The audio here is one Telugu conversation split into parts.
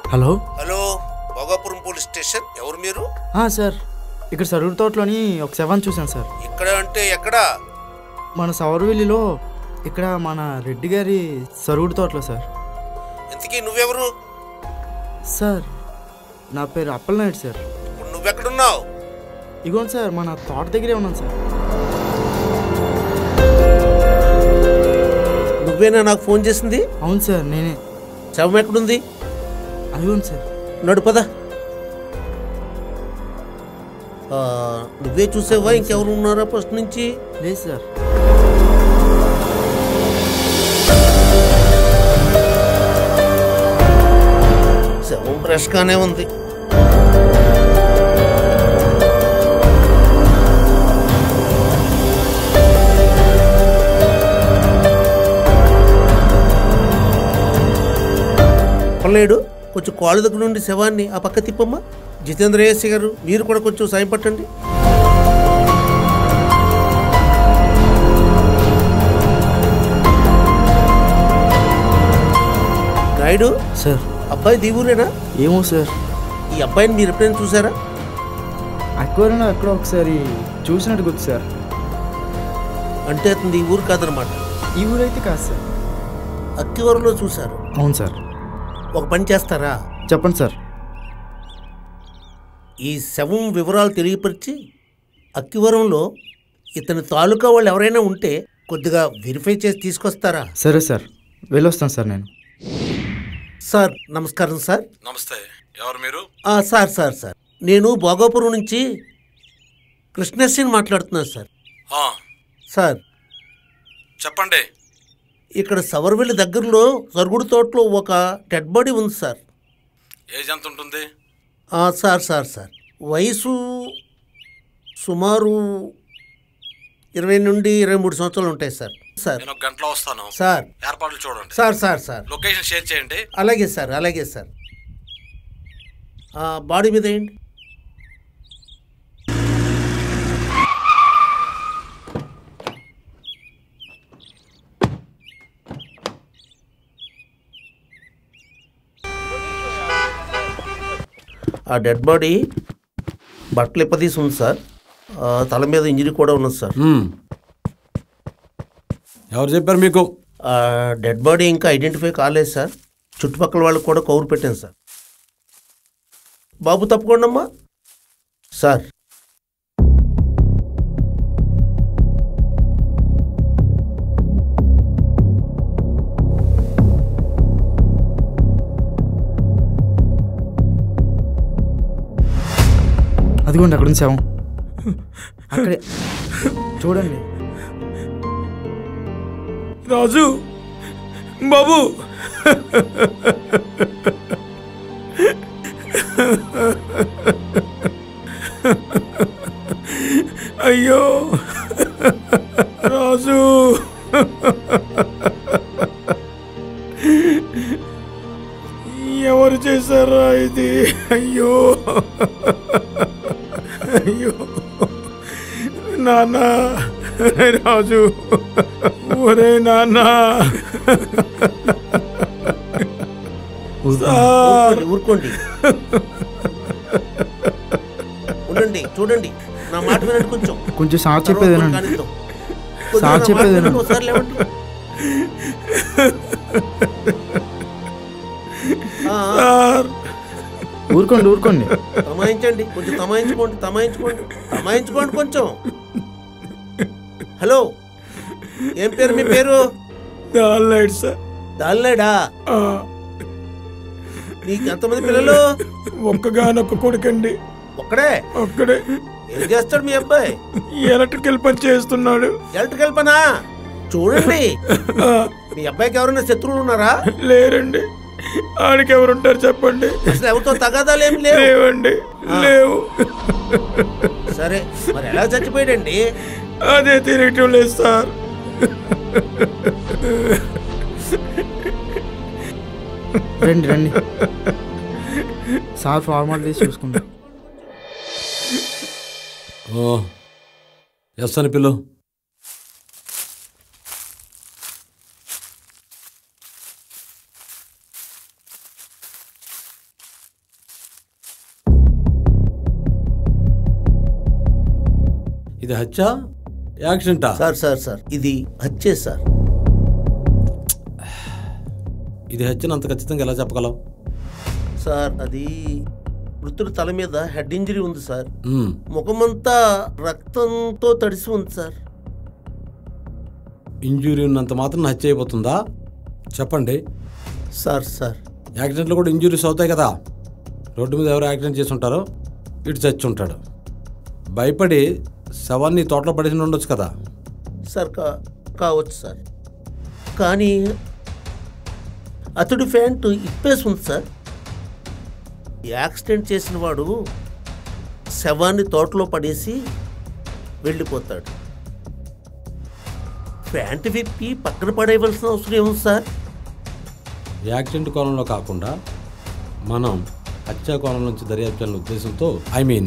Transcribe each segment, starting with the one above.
Hello hello Bhogapuram police station ఎవరు మీరు ఆ, సార్ ఇక్కడ సరూర్ తోటలోని ఒక సెవెన్ చూశాను సార్ ఇక్కడ అంటే ఎక్కడ మన సౌరవెల్లిలో ఇక్కడ మన రెడ్డి గారి సరూర్ తోటలో సార్ ఇంతకీ నువ్వెవరు సార్ నా పేరు అప్పలనాయుడు సార్ ఇప్పుడు నువ్వెక్కడున్నావు ఇగోండి సార్ మన తోట దగ్గరే ఉన్నాను సార్ నువ్వేనా నాకు ఫోన్ చేసింది అవును సార్ నేనే శవం ఎక్కడుంది అదిగోండి సార్ నడు పద ఆ, నువ్వే చూసావా ఇంకెవరు ఉన్నారా ఫస్ట్ నుంచి లేదు సార్ శవం ఫ్రెష్గానే ఉంది పర్లేడు కొంచెం కాళ్ళు దగ్గర నుండి శవాన్ని ఆ పక్క తిప్పమ్మా జితేంద్ర ఏఎస్సీ గారు మీరు కూడా కొంచెం సాయం పట్టండి నాయుడు సార్ అబ్బాయి దీవురేనా ఏమో సార్ ఈ అబ్బాయిని మీరు ఎప్పుడైనా చూసారా అక్వేరియం ఎక్కడో ఒకసారి చూసినట్టు గుర్తు సార్ అంటే అతను ఈ ఊరు కాదనమాట ఈ ఊరైతే కాదు సార్ అక్కివరంలో చూశారు అవును సార్ ఒక పని చేస్తారా చెప్పండి సార్ ఈ శవం వివరాలు తెలియపరిచి అక్కివరంలో ఇతని తాలూకా వాళ్ళు ఎవరైనా ఉంటే కొద్దిగా వెరిఫై చేసి తీసుకొస్తారా సరే సార్ వెళ్ళొస్తాను సార్ నేను సార్ నమస్కారం సార్ నమస్తే ఎవరు మీరు ఆ, సార్ సార్ సార్ నేను భోగాపురం నుంచి కృష్ణశ్రీని మాట్లాడుతున్నాను సార్ ఆ, సార్ చెప్పండి ఇక్కడ సవర్వెల్లి దగ్గరలో సరుగుడు తోటలో ఒక డెడ్ బాడీ ఉంది సార్ ఏజ్ ఎంత ఉంటుంది ఆ, సార్ సార్ సార్ వయసు సుమారు ఇరవై నుండి ఇరవై మూడు సంవత్సరాలు ఉంటాయి సార్ సార్ నేను ఒక గంటలో వస్తాను సార్ ఏర్పాట్లు చూడండి sir sir sir location share చేయండి అలాగే సార్ అలాగే సార్ ఆ, బాడీ మీద ఏంటి ఆ డెడ్ బాడీ బట్టలు ఇప్పదీసి ఉంది సార్ ఆ, తల మీద ఇంజరీ కూడా ఉన్నది సార్ ఎవరు చెప్పారు మీకు ఆ, డెడ్ బాడీ ఇంకా ఐడెంటిఫై కాలేదు సార్ చుట్టుపక్కల వాళ్ళకి కూడా కౌరు పెట్టాను సార్ బాబు తప్పకుండా అమ్మా సార్ అదిగోండి అక్కడ ఉంది శవం అక్కడే చూడండి రాజు బాబు అయ్యో రాజు ఎవరు చేశారా ఇది అయ్యో అయ్యో నాన్న రాజు ఒరే నాన్న సార్ ఊరుకోండి, ఊరుకోండి ఉండండి చూడండి నా మాట వినండి కొంచెం కొంచెం సార్ చెప్పేది తర్వాత వినండి కానిద్దాం. కొద్దిగా సార్ నా మాట చెప్పేది వినండి, వినండి. ఒకసారి లేవండి ఆ, ఆ, సార్ ఊరుకోండి ఊరుకోండి తమాయించండి కొంచెం తమాయించుకోండి తమాయించుకోండి తమాయించుకోండి కొంచెం హలో ఏం పేరు మీ పేరు ఆల్రైట్ సార్ దాల్లేడా ఆ, నీకు ఎంతమంది పిల్లలు ఒక్కగానొక్క కొడుకండి ఒక్కడే ఒక్కడే ఏం చేస్తాడు మీ అబ్బాయి ఎలక్ట్రికల్ పని చేస్తున్నాడు ఎలక్ట్రికల్ పనా చూడండి ఆ, మీ అబ్బాయికి ఎవరైనా శత్రువులు ఉన్నారా లేరండి ఆడికి ఎవరుంటారు చెప్పండి అసలు ఎవరితో తగాదాలు ఏం లేవు లేవండి లేవు సరే మరి ఎలా చచ్చిపోయాడండి అదే తిరగటం లేదు సార్ రండి రండి సార్ ఫార్మాలిటీస్ చూసుకుందాం ఓ ఎస్ అని పిల్లు ఇది హత్య యాక్సిడెంటా సార్ సార్ సార్ ఇది హత్యే సార్ ఇది హత్యను అంత ఖచ్చితంగా ఎలా చెప్పగలవు సార్ అది మృతుడి తల మీద హెడ్ ఇంజరీ ఉంది సార్ మ్మ్. ముఖమంతా రక్తంతో తడిసి ఉంది సార్ ఇంజురీ ఉన్నంత మాత్రం హత్య అయిపోతుందా చెప్పండి సార్ సార్ యాక్సిడెంట్లో కూడా ఇంజురీస్ అవుతాయి కదా రోడ్డు మీద ఎవరు యాక్సిడెంట్ చేసి ఉంటారో ఇటు చచ్చి ఉంటాడు భయపడి శవాన్ని తోటలో పడేసి ఉండొచ్చు కదా సార్ కా కావచ్చు సార్ కానీ అతడి ప్యాంటు ఇప్పేసి ఉంది సార్ యాక్సిడెంట్ చేసిన వాడు శవాన్ని తోటలో పడేసి వెళ్ళిపోతాడు ప్యాంటు విప్పి పక్కన పడేయవలసిన అవసరం ఏముంది సార్ యాక్సిడెంట్ కోణంలో కాకుండా మనం హత్యా కోణం నుంచి దర్యాప్తు చేయాలనే ఉద్దేశంతో ఐ మీన్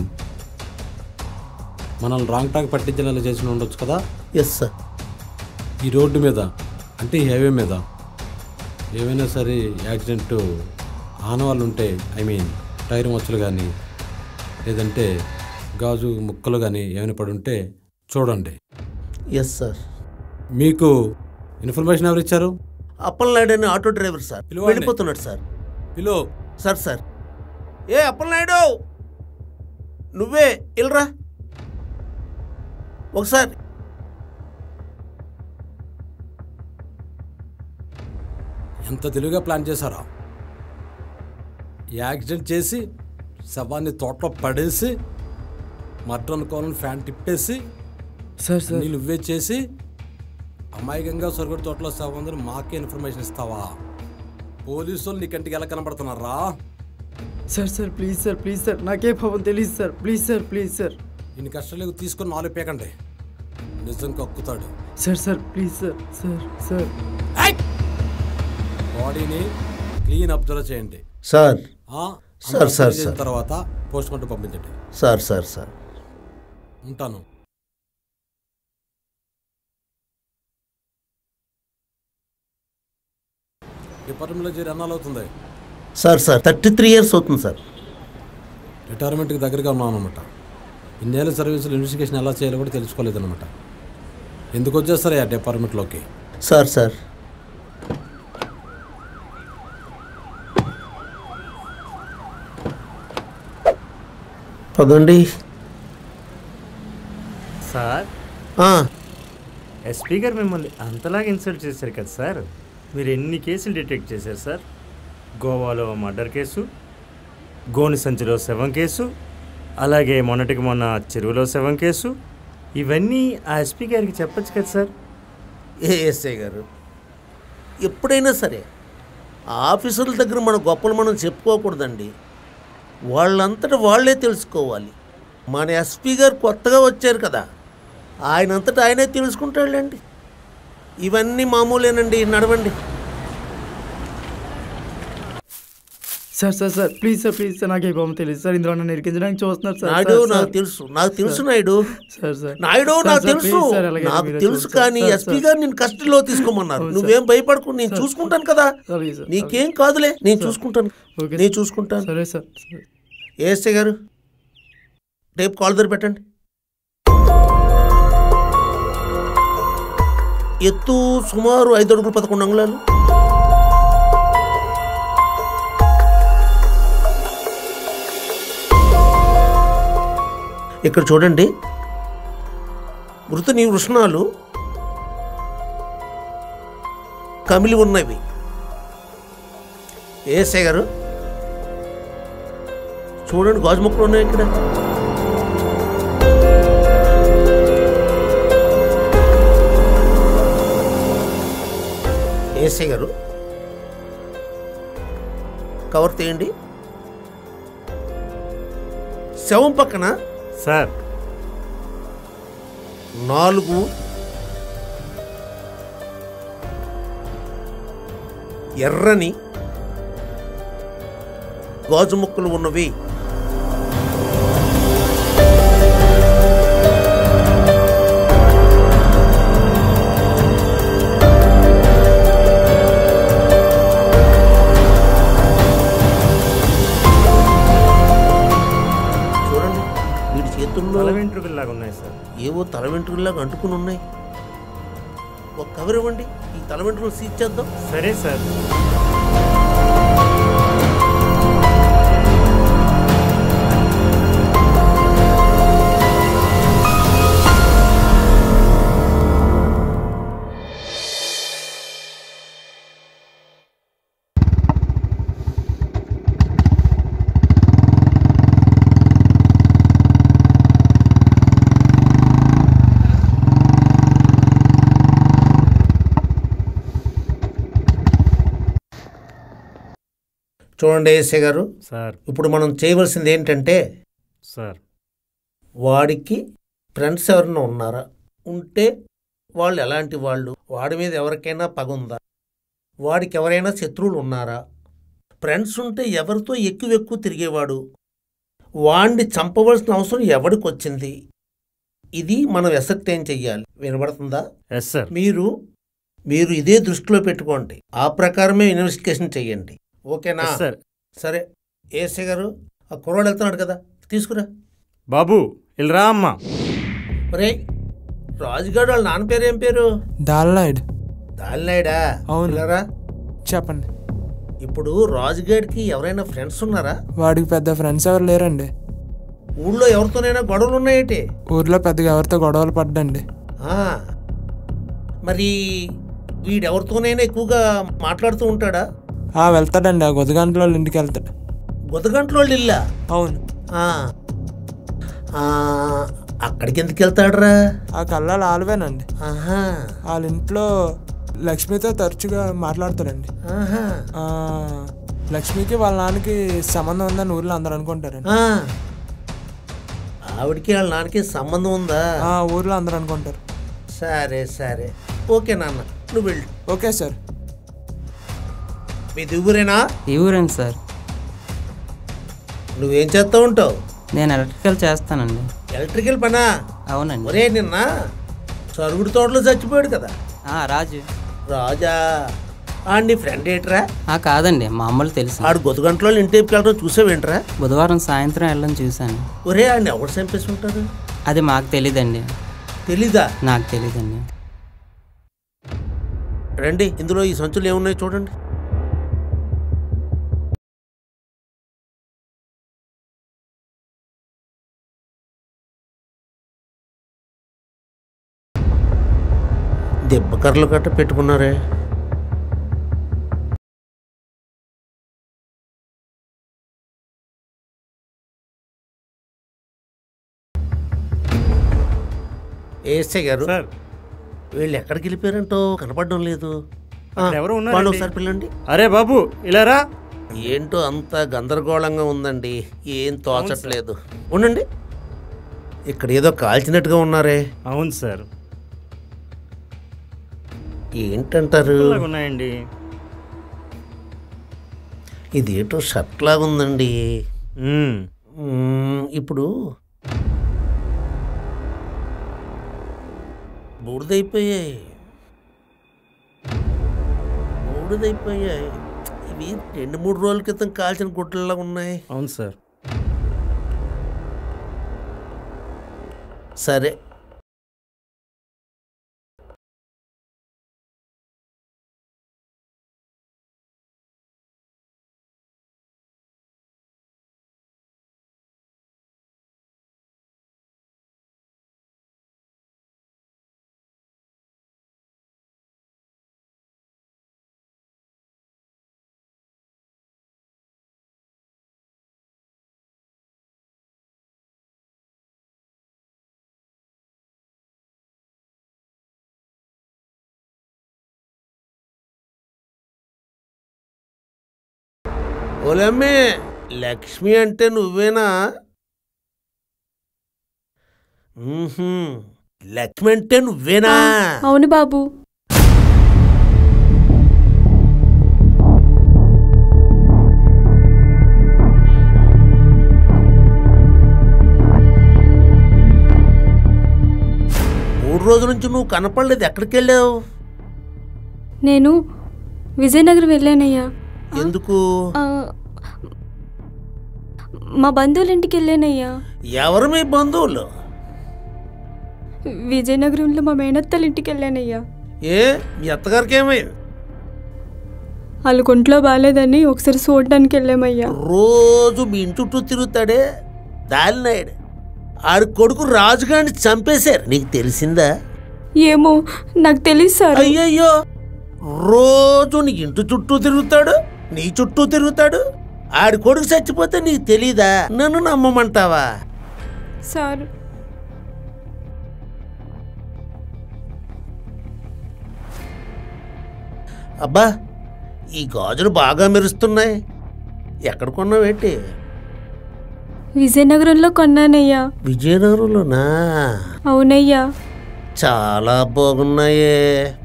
మనల్ని రాంగ్ ట్రాక్ పట్టించేలా చేసి ఉండొచ్చు కదా ఎస్ సార్ ఈ రోడ్డు మీద అంటే ఈ హైవే మీద ఏవైనా సరే యాక్సిడెంట్ ఆనవాళ్ళు ఉంటే ఐ మీన్ టైర్ మచ్చలు కానీ లేదంటే గాజు ముక్కలు కానీ ఏమైనా పడి ఉంటే చూడండి ఎస్ సార్ మీకు ఇన్ఫర్మేషన్ ఎవరు ఇచ్చారు అప్పలనాయుడు అనే ఆటో డ్రైవర్ సార్ పిలవండి. వెళ్ళిపోతున్నాడు సార్ పిలో సార్ సార్ ఏ అప్పలనాయుడు నువ్వే వెళ్ళరా ఒకసారి ఎంత తెలివిగా ప్లాన్ చేశారా యాక్సిడెంట్ చేసి శవాన్ని తోటలో పడేసి మటన్ అనుకోవాలని ఫ్యాన్ తిప్పేసి సార్ సార్ నీళ్ళు ఇవ్వే చేసి అమాయకంగా సొరగడి తోటలో శవం ఉందని మాకే ఇన్ఫర్మేషన్ ఇస్తావా పోలీసు వాళ్ళు నీ కంటికి ఎలా కనబడుతున్నారా sir sir please sir please sir నాకే పాపం తెలియదు sir please sir please sir ఇన్ని కష్టాలు తీసుకొని నాలుగు పేకండి నిజం కక్కుతాడు sir sir please sir sir sir బాడీని క్లీన్ అబ్జర్వ్ చేయండి సార్ ఆ, సార్, అంతా సార్, చేసిన సార్. తర్వాత పోస్ట్ మార్టం పంపించండి సార్ సార్ సార్ ఉంటాను డిపార్ట్మెంట్లో చేరి ఎన్నాళ్ళు అవుతుంది sir sir thirty three years అవుతుంది సార్ రిటైర్మెంట్కి దగ్గరగా ఉన్నాను అనమాట ఇన్నేళ్ళ సర్వీసులు ఇన్వెస్టిగేషన్ ఎలా చేయాలో కూడా తెలుసుకోలేదన్నమాట ఎందుకు వచ్చేస్తారు ఆ డిపార్ట్మెంట్లోకి సార్ సార్ పదండి సార్ ఆ, ఎస్పీ గారు మిమ్మల్ని అంతలాగా ఇన్సల్ట్ చేశారు కదా సార్ మీరు ఎన్ని కేసులు డిటెక్ట్ చేశారు సార్ గోవాలో మర్డర్ కేసు గోని సంచిలో శవం కేసు అలాగే మొన్నటికి మొన్న చెరువులో శవం కేసు ఇవన్నీ ఆ ఎస్పీ గారికి చెప్పొచ్చు కదా సార్ ఏ ఎస్ఐ గారు ఎప్పుడైనా సరే ఆఫీసర్ల దగ్గర మన గొప్పలు మనం చెప్పుకోకూడదండి వాళ్ళంతటా వాళ్ళే తెలుసుకోవాలి మన ఎస్పీ గారు కొత్తగా వచ్చారు కదా ఆయనంతటా ఆయనే తెలుసుకుంటాడులేండి ఇవన్నీ మామూలేనండి నడవండి sir sir sir please sir please sir నాకే పాపం తెలియదు సార్ ఇందులో నన్ను ఇరికించడానికి చూస్తున్నారు సార్ నాయుడు సార్, నాకు సార్. తెలుసు నాకు తెలుసు Naidu sir sir Naidu sir, నాకు సార్, తెలుసు ప్లీజ్ సార్, అలాగే నాకు మీరే తెలుసు చూడండి, కానీ సార్, ఎస్పీ సార్. గారు నేను కస్టడీలో తీసుకోమన్నారు అవును, నువ్వేం భయపడకు నేను సార్. చూసుకుంటాను కదా అలాగే సార్, నీకేం కాదులే నేను చూసుకుంటాను ఓకే నేను చూసుకుంటాను సరే సార్ సరే. ఏఎస్ఐ గారు రేపు కాల్ దగ్గర పెట్టండి ఎత్తు సుమారు ఐదు అడుగులు పదకొండు అంగుళాలు ఇక్కడ చూడండి మృతుని వృషణాలు కమిలి ఉన్నవి ఏఎస్ఐ గారు చూడండి గాజు మొక్కలు ఉన్నాయి ఇక్కడ ఏసీ గారు కవర్ తీయండి శవం పక్కన సార్ నాలుగు ఎర్రని గాజు ముక్కలు ఉన్నవి చూడండి వీడి చేతుల్లో తల వెంట్రుకల్లాగా ఉన్నాయి సార్ ఏవో తల వెంట్రుకల్లాగా అంటుకుని ఉన్నాయి ఒక కవర్ ఇవ్వండి ఈ తల వెంట్రుకలు సీజ్ చేద్దాం సరే సార్ చూడండి ఏసే గారు సార్ ఇప్పుడు మనం చేయవలసింది ఏంటంటే సార్ వాడికి ఫ్రెండ్స్ ఎవరైనా ఉన్నారా ఉంటే వాళ్ళు ఎలాంటి వాళ్ళు వాడి మీద ఎవరికైనా పగ ఉందా వాడికి ఎవరైనా శత్రువులు ఉన్నారా ఫ్రెండ్స్ ఉంటే ఎవరితో ఎక్కువ ఎక్కువ తిరిగేవాడు వాడిని చంపవలసిన అవసరం ఎవడికి వచ్చింది ఇది మనం ఎసెప్ట్ ఏం చెయ్యాలి వినబడుతుందా ఎస్ సార్ మీరు మీరు ఇదే దృష్టిలో పెట్టుకోండి ఆ ప్రకారమే ఇన్వెస్టిగేషన్ చెయ్యండి ఓకేనా ఎస్ సార్ సరే ఏసే గారు ఆ కుర్రాడు వెళ్తున్నాడు కదా తీసుకురా బాబు ఇల్రా అమ్మా ఒరే రాజుగాడు వాళ్ళ నాన్న పేరు ఏం పేరు దాల్నాయుడు దాల్నాయుడా అవును. పిల్లరా చెప్పండి ఇప్పుడు రాజుగాడికి ఎవరైనా ఫ్రెండ్స్ ఉన్నారా వాడికి పెద్ద ఫ్రెండ్స్ ఎవరు లేరండి ఊళ్ళో ఎవరితోనైనా గొడవలు ఉన్నాయేటి ఊర్లో పెద్దగా ఎవరితో గొడవలు పడ్డండి ఆ, మరి వీడెవరితోనైనా ఎక్కువగా మాట్లాడుతూ ఉంటాడా ఆ వెళ్తాడండి ఆ గొదగంటల వాళ్ళ ఇంటికి వెళ్తాడు గుదగంటలో ఇల్లా అవును ఆ, ఆ, అక్కడికి ఎందుకు వెళ్తాడురా ఆ కళ్ళాలు ఆలవేనండి ఆహా వాళ్ళ ఇంట్లో లక్ష్మితో తరచుగా మాట్లాడతాడండి ఆహా ఆ, లక్ష్మికి వాళ్ళ నాన్నకి సంబంధం ఉందని ఊర్లో అందరూ అనుకుంటారండి ఆ. ఆవిడకి వాళ్ళ నాన్నకి సంబంధం ఉందా ఆ ఊర్లో అందరూ అనుకుంటారు సరే సరే ఓకే నాన్న నువ్వు వెళ్ళు ఓకే సార్ మీ దిగురేనా ఈ ఊరేంటి సార్ నువ్వేం చేస్తూ ఉంటావు నేను ఎలక్ట్రికల్ చేస్తానండి ఎలక్ట్రికల్ పనా అవునండి ఒరే నిన్న సరుగుడు తోటలో చచ్చిపోయాడు కదా ఆ, రాజు రాజా ఆడు నీ ఫ్రెండ్ ఏంట్రా ఆ, కాదండి మా అమ్మలు తెలుసు ఆడు గొతుగంటలో ఇంటికి వెళ్ళడం చూసావేంట్రా బుధవారం సాయంత్రం వెళ్ళని చూశాను ఒరే ఆడిని ఎవరు చంపేసి ఉంటారు అది మాకు తెలీదండి తెలీదా నాకు తెలీదండి రండి ఇందులో ఈ సంచులు ఏమున్నాయి చూడండి దెబ్బ కర్రలు గట్ట పెట్టుకున్నారే ఏసే గారు సార్ వీళ్ళు ఎక్కడికి వెళ్ళిపోయారంటో కనపడడం లేదు ఆ, అక్కడ ఎవరో ఉన్నారండి. వాళ్ళు ఒకసారి పిల్లండి అరే బాబు ఇలా రా ఏంటో అంత గందరగోళంగా ఉందండి ఏం తోచట్లేదు ఉండండి ఇక్కడ ఏదో కాల్చినట్టుగా ఉన్నారే అవును సార్ ఏంటంటారు ఇలాగ ఉన్నాయండి ఇది ఏంటో షర్ట్ లాగా ఉందండి మ్మ్. మ్మ్, ఇప్పుడు బూడిదైపోయాయి బూడిదైపోయాయి ఇవి రెండు మూడు రోజుల క్రితం కాల్చిన గుడ్డల్లా ఉన్నాయి అవును సార్ సరే ఓలమ్మే లక్ష్మి అంటే నువ్వేనా మ్మ్హ్మ్. లక్ష్మి అంటే నువ్వేనా అవును బాబు మూడు రోజుల నుంచి నువ్వు కనపడలేదు ఎక్కడికి వెళ్ళావు నేను విజయనగరం వెళ్ళానయ్యా ఎందుకు ఆ, మా బంధువుల ఇంటికి వెళ్ళానయ్యా ఎవరు మీ బంధువులు విజయనగరంలో మా మేనత్తల ఇంటికి వెళ్ళానయ్యా ఏ మీ అత్తగారికి ఏమైంది వాళ్ళ ఒంట్లో బాగాలేదని ఒకసారి చూడడానికి వెళ్ళామయ్యా రోజు మీ ఇంటి చుట్టూ తిరుగుతాడే దాలినాయుడు ఆడి కొడుకు రాజుగారిని చంపేశారు నీకు తెలిసిందా ఏమో నాకు తెలియదు సార్ అయ్యయ్యో రోజు నీ ఇంటి చుట్టూ తిరుగుతాడు నీ చుట్టూ తిరుగుతాడు ఆడి కొడుకు చచ్చిపోతే నీకు తెలీదా నన్ను నమ్మమంటావా సార్ అబ్బా ఈ గాజులు బాగా మెరుస్తున్నాయి ఎక్కడ కొన్నావేంటి విజయనగరంలో కొన్నానయ్యా విజయనగరంలోనా అవునయ్యా చాలా బాగున్నాయే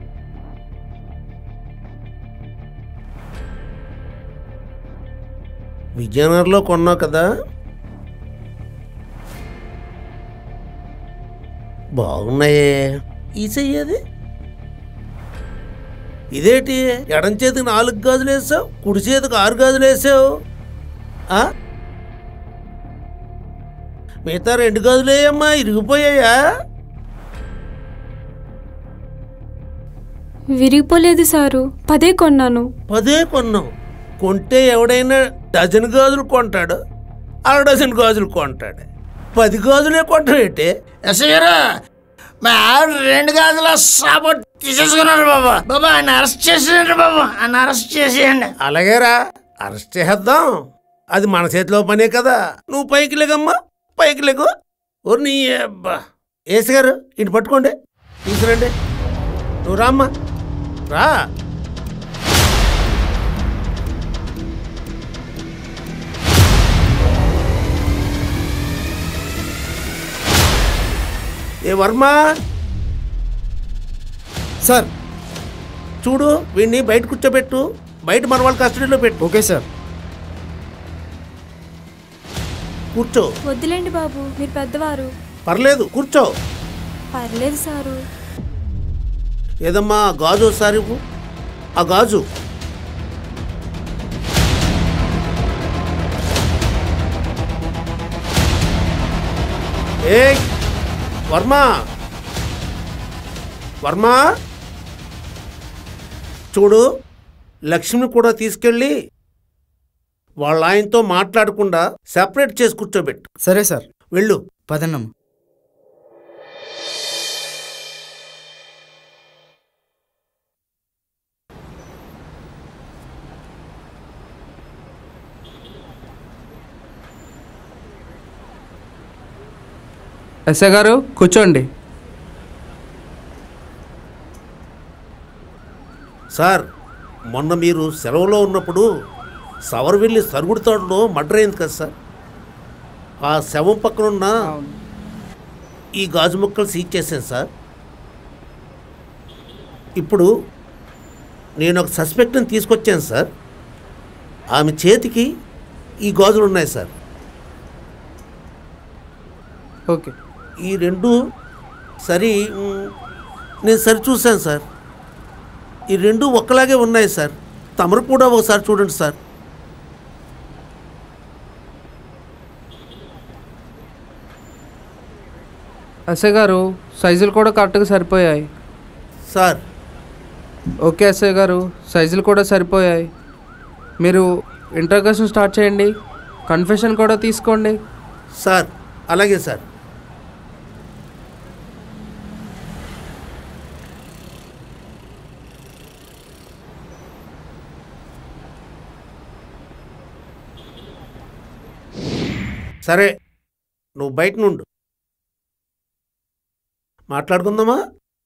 విజయనగరంలో కొన్నావు కదా బాగున్నాయే ఈ చెయ్యేది ఇదేంటి ఎడం చేతికి నాలుగు గాజులు వేసావు కుడి చేతికి ఆరు గాజులు వేసావు ఆ? మిగతా రెండు గాజులు వేయమ్మా ఇరిగిపోయాయా విరిగిపోలేదు సారు పదే కొన్నాను పదే కొన్నాం కొంటే ఎవడైనా డజన్ గాజులు కొంటాడు అర డజన్ గాజులు కొంటాడు పది గాజులే కొంటాడేంటి ఎస్ఐగారు మా ఆవిడ రెండు గాజుల సాబట్ తీసేసుకున్నారు బాబా బాబా ఆయన అరెస్ట్ చేసేయండి బాబా ఆయన అరెస్ట్ చేసేయండి అలాగేరా అరెస్ట్ చేద్దాం అది మన చేతిలో పనే కదా నువ్వు పైకి లేగమ్మా పైకి లేగు ఓ నీ అబ్బా ఏసు గారు ఇటు పట్టుకోండి తీసుకురండి నువ్వు రామ్మా రా ఏ వర్మ సార్ చూడు వీడిని బయట కూర్చోబెట్టు బయట మన వాళ్ళ కస్టడీలో పెట్టు ఓకే సార్ కూర్చో వద్దులేండి బాబు మీరు పెద్దవారు పర్లేదు కూర్చో పర్లేదు సారు ఏదమ్మా ఆ గాజు ఒకసారి ఇవ్వు. ఆ గాజు ఏ వర్మ వర్మ చూడు లక్ష్మిని కూడా తీసుకెళ్ళి వాళ్ళ ఆయనతో మాట్లాడకుండా సెపరేట్ చేసి కూర్చోబెట్టు సరే సార్ వెళ్ళు పదన్నమ్మ ఎస్ఐ గారు కూర్చోండి సార్ మొన్న మీరు సెలవులో ఉన్నప్పుడు సవరవెల్లి సరుగుడు తోటలో మర్డర్ అయింది కదా సార్ ఆ శవం పక్కన ఉన్న ఈ గాజు ముక్కలు సీజ్ చేశాను సార్ ఇప్పుడు నేను ఒక సస్పెక్ట్ని తీసుకొచ్చాను సార్ ఆమె చేతికి ఈ గాజులు ఉన్నాయి సార్ ఓకే ఈ రెండు సరి మ్, నేను సరి చూశాను సార్ ఈ రెండు ఒక్కలాగే ఉన్నాయి సార్ తమరు కూడా ఒకసారి చూడండి సార్ ఎస్ఐ గారు సైజులు కూడా కరెక్ట్గా సరిపోయాయి సార్ ఓకే ఎస్ఐ గారు సైజులు కూడా సరిపోయాయి మీరు ఇంటర్గేషన్ స్టార్ట్ చేయండి కన్ఫెషన్ కూడా తీసుకోండి సార్ అలాగే సార్ సరే నువ్వు బయట నుండు మాట్లాడుకుందామా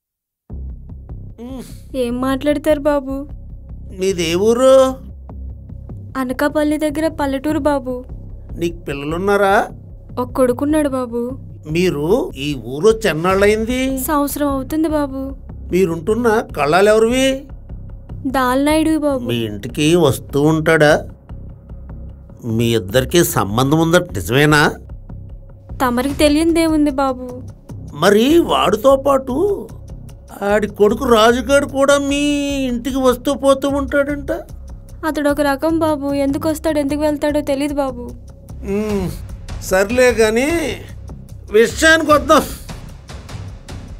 ఏం మాట్లాడతారు బాబు మీది ఏ ఊరు అనకాపల్లి దగ్గర పల్లెటూరు బాబు నీకు పిల్లలున్నారా ఒక కొడుకున్నాడు బాబు మీరు ఈ ఊరు చెన్నాళ్ళయింది సంవత్సరం అవుతుంది బాబు మీరుంటున్న కళ్ళాలు ఎవరివి దాల్నాయుడు బాబు మీ ఇంటికి వస్తూ ఉంటాడా మీ ఇద్దరికి సంబంధం ఉందట నిజమేనా తమరికి తెలియనిదేముంది బాబు మరి వాడితో పాటు ఆడి కొడుకు రాజుగాడు కూడా మీ ఇంటికి వస్తూ పోతూ ఉంటాడంట అతడు ఒక రకం బాబు ఎందుకు వస్తాడు ఎందుకు వెళ్తాడో తెలియదు బాబు మ్మ్, సర్లే కానీ విషయానికి వద్దాం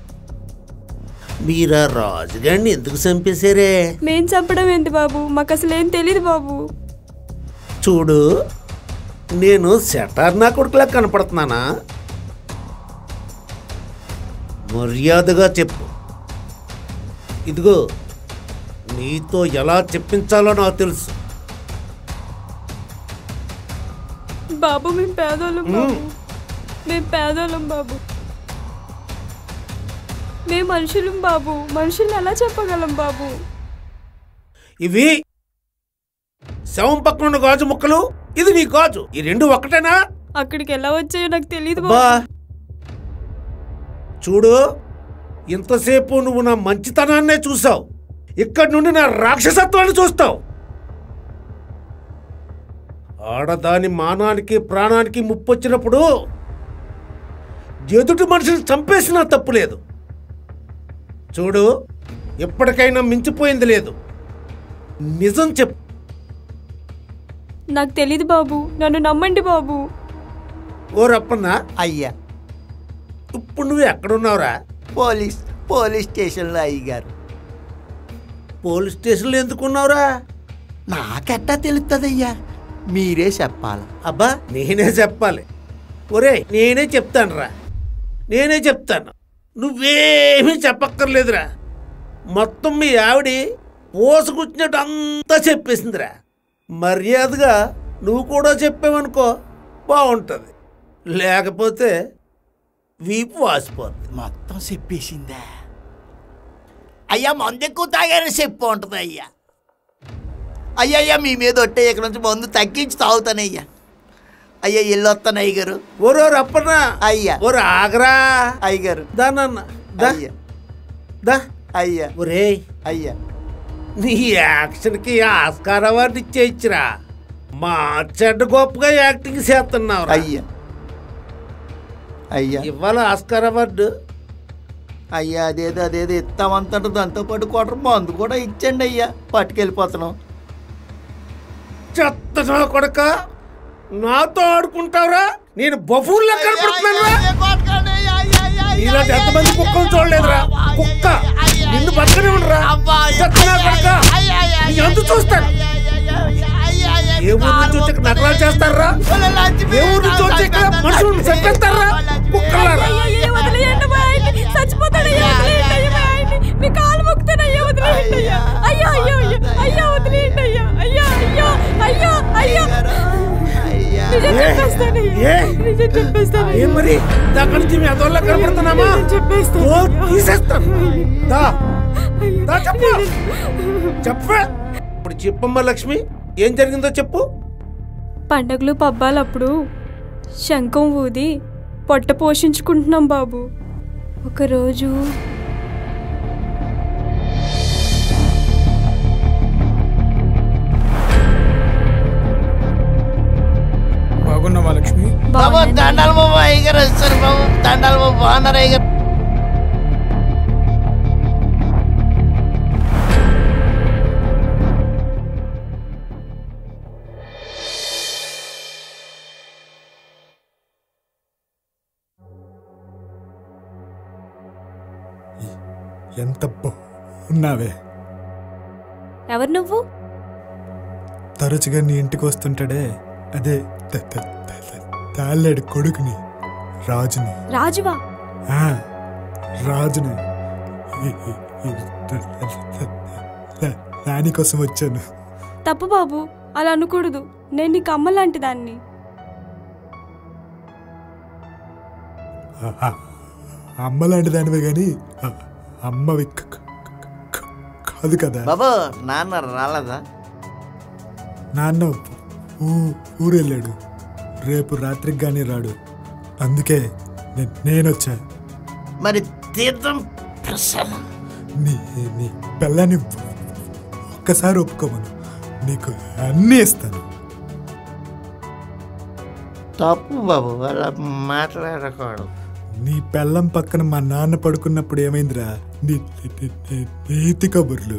మీరా రాజుగాడిని ఎందుకు చంపేశారే మేం చంపడం ఏంటి బాబు మాకు అసలు ఏం తెలియదు బాబు చూడు నేను సెటార్ నా కొడుకులా కనపడుతున్నానా మర్యాదగా చెప్పు ఇదిగో నీతో ఎలా చెప్పించాలో నాకు తెలుసు బాబు మేము పేదోళ్ళం బాబు మేము పేదోళ్ళం బాబు మేము మనుషులం బాబు మనుషుల్ని ఎలా చెప్పగలం బాబు ఇవి శవం పక్కన ఉన్న గాజు ముక్కలు ఇది నీ గాజు ఈ రెండు ఒక్కటేనా అక్కడికి ఎలా వచ్చాయో నాకు తెలియదు బా బాబు చూడు ఇంతసేపు నువ్వు నా మంచితనాన్నే చూసావు ఇక్కడి నుండి నా రాక్షసత్వాన్ని చూస్తావు ఆడదాని మానానికి ప్రాణానికి ముప్పొచ్చినప్పుడు ఎదుటి మనిషిని చంపేసినా తప్పు లేదు చూడు ఎప్పటికైనా మించిపోయింది లేదు నిజం చెప్పు నాకు తెలియదు బాబు నన్ను నమ్మండి బాబు ఓ రప్పన్న అయ్యా ఇప్పుడు నువ్వు ఎక్కడున్నావురా పోలీస్ పోలీస్ స్టేషన్లో అయ్యగారు పోలీస్ స్టేషన్లో ఎందుకున్నావురా నాకెట్టా తెలుస్తుందయ్యా మీరే చెప్పాలి అబ్బా నేనే చెప్పాలి ఒరే నేనే చెప్తానురా నేనే చెప్తాను నువ్వేమీ చెప్పక్కర్లేదురా మొత్తం మీ ఆవిడి పోసుకొచ్చినట్టు అంతా చెప్పేసిందిరా మర్యాదగా నువ్వు కూడా చెప్పావనుకో బాగుంటుంది లేకపోతే వీపు వాసిపోతుంది మొత్తం చెప్పేసిందా అయ్యా మందు ఎక్కువ తాగారని చెప్పు ఉంటుంది అయ్యా అయ్యా అయ్యా మీ మీద ఒట్టే ఇక్కడ నుంచి మందు తగ్గించి తాగుతానయ్యా అయ్యా ఇల్లు వస్తాను అయ్యగారు ఓరో రప్పనా అయ్యా ఓరు ఆగరా అయ్యగారు దానన్న దా అయ్యా దా అయ్యా ఒరే అయ్యా నీ యాక్షన్కి ఆస్కార్ అవార్డు ఇచ్చేయిచ్చిరా మా చెడ్డ గొప్పగా యాక్టింగ్ చేస్తున్నావు అయ్యా అయ్యా ఇవాళ ఆస్కార్ అవార్డు అయ్యా అదేదో అదేదో ఇస్తామంటాడు దాంతో పాటు క్వార్టర్ మందు కూడా ఇచ్చండి అయ్యా పట్టుకెళ్ళిపోతున్నాం చెత్త నా కొడక నాతో ఆడుకుంటావురా నేను బఫూన్లా కనపడుతున్నానురా ఇలాంటి ఎంతమంది కుక్కలు చూడలేదురా కుక్క నిన్ను పక్కనే ఉండరా చెత్త నా కొడక నీ అంత చూస్తాను ఏ ఊరు నుంచి వచ్చి ఇక్కడ నగరాలు చేస్తారా ఏ ఊరు నుంచి వచ్చి ఇక్కడ మనుషులను చంపేస్తారా కుక్కలారా అయ్యో, వదిలేయండి మా ఆయన్ని. చచ్చిపోతాడయ్యా, వదిలేయండి అయ్యా మా ఆయన్ని. మీ కాలు మొక్కుతానయ్యా, వదిలేయండి అయ్యా. అయ్యో, అయ్యో, అయ్యో, అయ్యో, వదిలేయండి అయ్యా. అయ్యో, అయ్యో, అయ్యో, అయ్యో. నిజం ఏ? చెప్పేస్తానయ్యా. ఏ? నిజం చెప్పేస్తానయ్యా. ఏం మరి దగ్గర నుంచి మీ అదోళ్ళ కనపడుతున్నామా నిజం చెప్పేస్తాను. ఓ, తీసేస్తాను దా దా చెప్పు చెప్పు ఇప్పుడు చెప్పమ్మా లక్ష్మి ఏం జరిగిందో చెప్పు పండగలు పబ్బాలప్పుడు శంఖం ఊది పొట్ట పోషించుకుంటున్నాం బాబు ఒకరోజు బాగున్నావా లక్ష్మి బాబు దండాలు బాబు అయ్యగారు వస్తారు బాబు దండాలు బాబు బాగున్నారు అయ్యగారు ఎంత ఉన్నావే ఎవరు నువ్వు తరచుగా నీ ఇంటికి వస్తుంటాడే అదే త- త- త- త- తాళ్ళేడు కొడుకుని రాజుని రాజువా ఆ, రాజుని ఈ- ఈ- ఈ ర- ర- ర- రాణి కోసం వచ్చాను తప్పు బాబు అలా అనకూడదు నేను నీకు అమ్మ లాంటి దాన్ని ఆ- ఆ- అమ్మ లాంటి దానివే కానీ ఆ- అమ్మవి క- క- క- కాదు కదా బాబు నాన్న రాలేదా నాన్న ఊ- ఊరెళ్ళాడు రేపు రాత్రికి కానీ రాడు అందుకే నే- నేనొచ్చా మరి తీర్థం ప్రసాదం నీ నీ పిల్లని ఒక్కసారి ఒప్పుకోమను నీకు అన్నీ ఇస్తాను తప్పు బాబు అలా మాట్లాడకూడదు నీ పెళ్ళం పక్కన మా నాన్న పడుకున్నప్పుడు ఏమైందిరా నీ నీ- నీ- నీతి కబుర్లు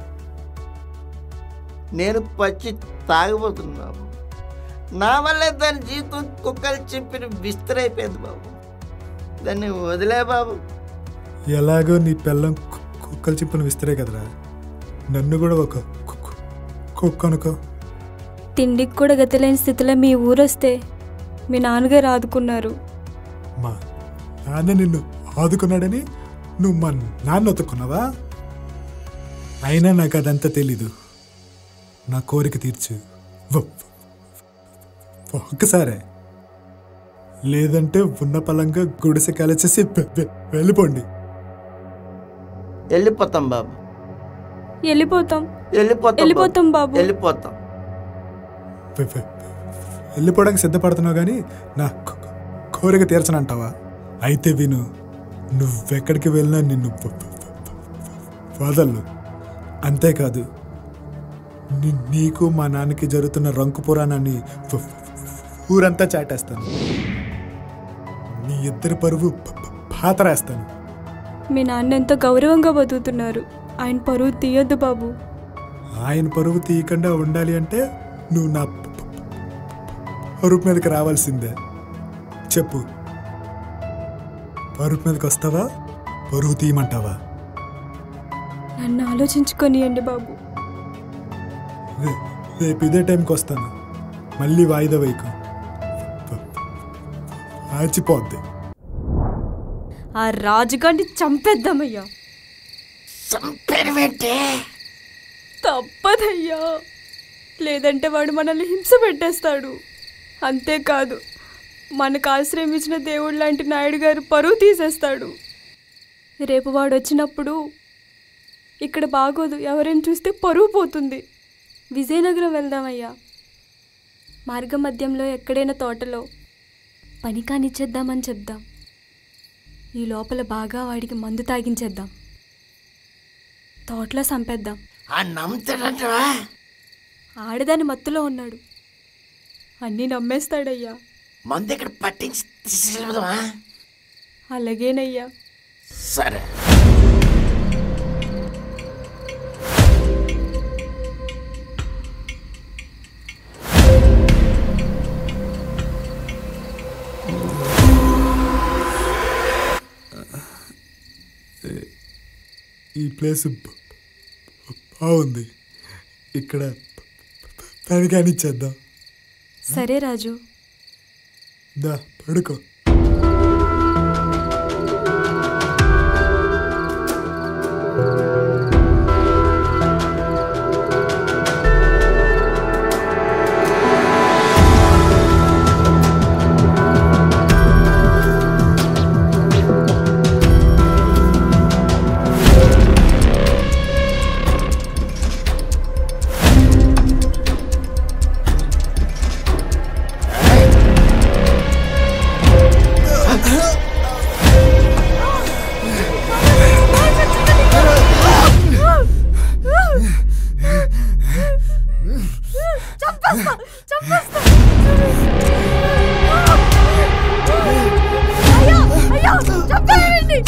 నేను పచ్చి తాగిపోతున్నాను నా వల్లే దాని జీవితం కుక్కలు చెప్పిన విస్తరైపోయింది బాబు దాన్ని వదిలే బాబు ఎలాగో నీ పెళ్ళం కు- కుక్కల చిప్పను విస్తరే కదరా నన్ను కూడా ఒక కుక్క- కుక్క అనుకో తిండికి కూడా గతిలేని స్థితిలో మీ ఊరొస్తే మీ నాన్నగారు ఆదుకున్నారు మా నాన్న నిన్ను ఆదుకున్నాడని నువ్వు మా నాన్న ఒతుక్కున్నావా అయినా నాకు అదంతా తెలీదు నా కోరిక తీర్చు వ- ఒక్కసారే లేదంటే ఉన్న పలంగా గుడిసె కలిసేసి వె- వె- వెళ్ళిపోండి వెళ్ళిపోతాం బాబు వెళ్ళిపోతాం వెళ్ళిపోతాం వెళ్ళిపోతాం బాబు వెళ్ళిపోతాం వె- వె- వెళ్ళిపోవడానికి సిద్ధపడుతున్నావు కానీ నా కో- కోరిక తీర్చనంటావా అయితే విను నువ్వెక్కడికి వెళ్ళినా నిన్ను వ- వ- వదలను అంతేకాదు ని- నీకు మా నాన్నకి జరుగుతున్న రంకు పురాణాన్ని వ- ఊరంతా చాటేస్తాను నీ ఇద్దరి పరువు ప- ప- పాతరేస్తాను మీ నాన్న ఎంతో గౌరవంగా బతుకుతున్నారు ఆయన పరువు తీయొద్దు బాబు ఆయన పరువు తీయకుండా ఉండాలి అంటే నువ్వు నా ప- ప- పరుపు మీదకి రావాల్సిందే చెప్పు పరుపు మీదకి వస్తావా పరువు తీయమంటావా నన్ను ఆలోచించుకొనియండి బాబు రే- రేపు ఇదే టైంకి వస్తాను మళ్ళీ వాయిదా వైకు ఆచిపోద్ది ఆ రాజుగారిని చంపేద్దామయ్యా చంపేరమేంటే తప్పదయ్యా లేదంటే వాడు మనల్ని హింస పెట్టేస్తాడు అంతేకాదు మనకు ఆశ్రయం ఇచ్చిన దేవుడు లాంటి నాయుడు గారు పరువు తీసేస్తాడు రేపు వాడు వచ్చినప్పుడు ఇక్కడ బాగోదు ఎవరైనా చూస్తే పరువు పోతుంది విజయనగరం వెళ్దామయ్యా మార్గ మధ్యంలో ఎక్కడైనా తోటలో పని కానిచ్చేద్దామని చెప్దాం ఈ లోపల బాగా వాడికి మందు తాగించేద్దాం తోటలో చంపేద్దాం ఆ నమ్ముతాడంటవా ఆడదాని మత్తులో ఉన్నాడు అన్నీ నమ్మేస్తాడయ్యా మందు ఇక్కడ పట్టించి తీసుకెళ్దామా అలాగేనయ్యా సరే ఈ ప్లేస్ బ- బాగుంది ఇక్కడ పని కానిచ్చేద్దాం సరే రాజు దా పడుకో చంపేస్తా చంపేస్తా అయ్యో అయ్యో చంపేయండి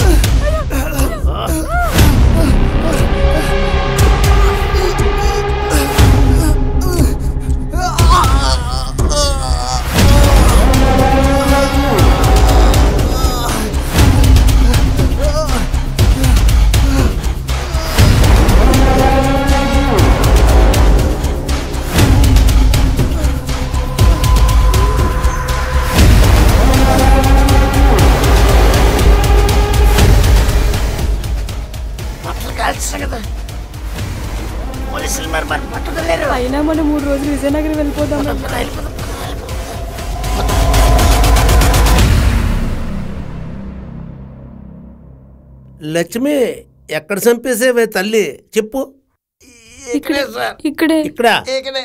బట్టలు కాల్చిన కదా పోలీసులు మరి మరి పట్టుకోలేరు అయినా మనం మూడు రోజులు విజయనగరం వెళ్ళిపోదాం లక్ష్మి ఎక్కడ చంపేసేవే తల్లి చెప్పు ఇక్కడే సార్ ఇక్కడే ఇక్కడ ఇక్కడే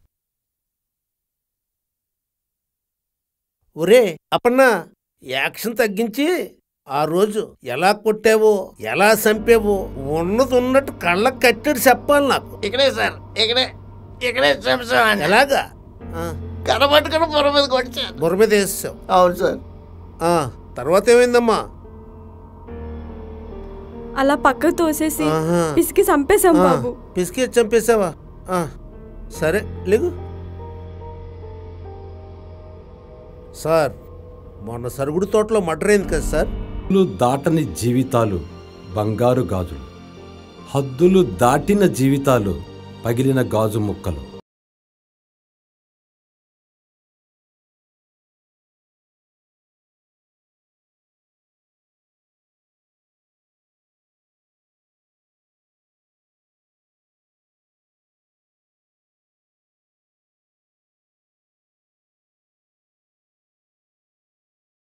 ఒరే అప్పన్న యాక్షన్ తగ్గించి ఆ రోజు ఎలా కొట్టావో ఎలా చంపావో ఉన్నది ఉన్నట్టు కళ్ళకు కట్టడి చెప్పాలి నాకు ఇక్కడే సార్ ఇక్కడే ఇక్కడే చంపామండి ఎలాగా కనబట్టుకుని పొర మీద కొట్టాను బుర్ర మీద వేసావు అవును సార్ ఆ, తర్వాత ఏమైందమ్మా అలా పక్కకు తోసేసి ఆహా. పిసికి చంపేశాం ఆ, బాబు పిసికి చంపేసావా ఆ, సరే లేగు సార్ మొన్న సరుగుడు తోటలో మర్డర్ అయింది కదా సార్ లు దాటని జీవితాలు బంగారు గాజులు హద్దులు దాటిన జీవితాలు పగిలిన గాజు ముక్కలు